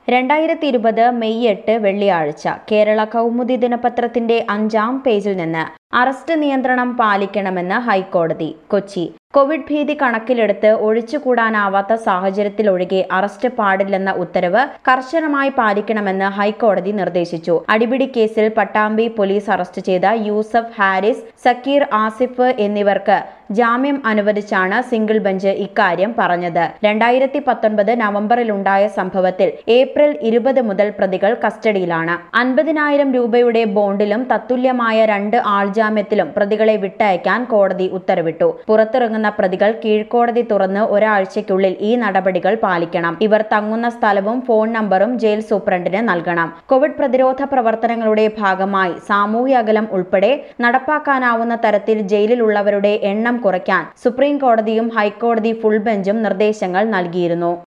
രണ്ടായിരത്തി ഇരുപത് മെയ് എട്ട് വെള്ളിയാഴ്ച കേരള കൗമുദി ദിനപത്രത്തിന്റെ അഞ്ചാം പേജിൽ നിന്ന് അറസ്റ്റ് നിയന്ത്രണം പാലിക്കണമെന്ന് ഹൈക്കോടതി കൊച്ചി കോവിഡ് ഭീതി കണക്കിലെടുത്ത് ഒഴിച്ചുകൂടാനാവാത്ത സാഹചര്യത്തിലൊഴികെ അറസ്റ്റ് പാടില്ലെന്ന ഉത്തരവ് കർശനമായി പാലിക്കണമെന്ന് ഹൈക്കോടതി നിർദ്ദേശിച്ചു അടിപിടി കേസിൽ പട്ടാമ്പി പോലീസ് അറസ്റ്റ് ചെയ്ത യൂസഫ് ഹാരിസ് സക്കീർ ആസിഫ് എന്നിവർക്ക് ജാമ്യം അനുവദിച്ചാണ് സിംഗിൾ ബെഞ്ച് ഇക്കാര്യം പറഞ്ഞത് രണ്ടായിരത്തി പത്തൊൻപത് നവംബറിലുണ്ടായ സംഭവത്തിൽ ഏപ്രിൽ ഇരുപത് മുതൽ പ്രതികൾ കസ്റ്റഡിയിലാണ് അൻപതിനായിരം രൂപയുടെ ബോണ്ടിലും തത്തുല്യമായ രണ്ട് ആൾജാമ്യത്തിലും പ്രതികളെ വിട്ടയക്കാൻ കോടതി ഉത്തരവിട്ടു പുറത്തിറങ്ങുന്ന പ്രതികൾ കീഴ്ക്കോടതി തുറന്ന് ഒരാഴ്ചയ്ക്കുള്ളിൽ ഈ നടപടികൾ പാലിക്കണം ഇവർ തങ്ങുന്ന സ്ഥലവും ഫോൺ നമ്പറും ജയിൽ സൂപ്രണ്ടിന് നൽകണം കോവിഡ് പ്രതിരോധ പ്രവർത്തനങ്ങളുടെ ഭാഗമായി സാമൂഹ്യ അകലം ഉൾപ്പെടെ നടപ്പാക്കാനാവുന്ന തരത്തിൽ ജയിലിലുള്ളവരുടെ എണ്ണം കുറയ്ക്കാൻ സുപ്രീം കോടതിയും ഹൈക്കോടതി ഫുൾ ബെഞ്ചും നിർദ്ദേശങ്ങൾ നൽകിയിരുന്നു